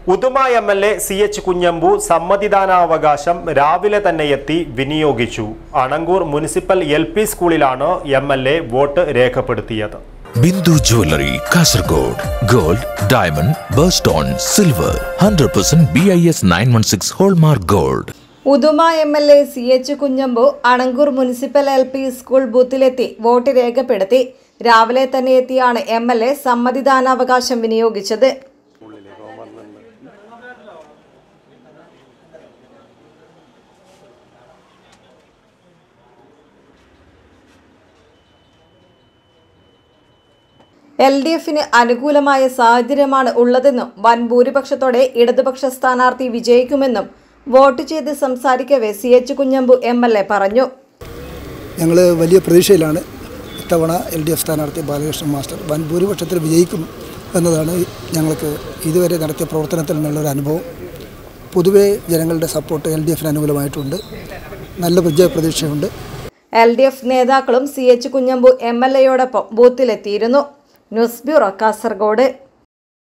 Uduma M L A C H Kunhambu സമ്മതിദാനാവകാശം രാവിലെ തന്നെ എത്തി വിനിയോഗിച്ചു അണങ്കൂർ മുനിസിപ്പൽ എൽ പി സ്കൂളിലാണ് എം എൽ എ വോട്ട് രേഖപ്പെടുത്തിയത് Bindu jewellery Kasaragod gold diamond birthstone silver hundred percent B I S nine one six hallmark gold Uduma M L A C H Kunhambu Anangoor municipal L P school ബൂത്തിലെത്തി vote രേഖപ്പെടുത്തി രാവിലെ തന്നെ എത്തിയാണ് M L A സമ്മതിദാനാവകാശം വിനിയോഗിച്ചത് L D എഫിന് അനുകൂലമായ സാഹചര്യമാണ് ഉള്ളതെന്നും വൻ ഭൂരിപക്ഷത്തോടെ ഇടതുപക്ഷ സ്ഥാനാർത്ഥി വിജയിക്കുമെന്നും വോട്ട് ചെയ്ത് സംസാരിക്കവേ C H Kunhambu M L A പറഞ്ഞു ഞങ്ങൾ വലിയ പ്രതീക്ഷയിലാണ് ഇത്തവണ എൽ ഡി എഫ് സ്ഥാനാർത്ഥി ബാലകൃഷ്ണൻ മാസ്റ്റർ വൻ ഭൂരിപക്ഷത്തിൽ വിജയിക്കും എന്നതാണ് ഞങ്ങൾക്ക് ഇതുവരെ നടത്തിയ പ്രവർത്തനത്തിൽ നിന്നുള്ളൊരു അനുഭവം പൊതുവേ ജനങ്ങളുടെ സപ്പോർട്ട് എൽ ഡി എഫിന് അനുകൂലമായിട്ടുണ്ട് നല്ല വിജയപ്രതീക്ഷയുണ്ട് എൽ ഡി എഫ് നേതാക്കളും C H Kunhambu M L എയോടൊപ്പം ബൂത്തിലെത്തിയിരുന്നു ന്യൂസ് ബ്യൂറോ കാസർഗോഡ്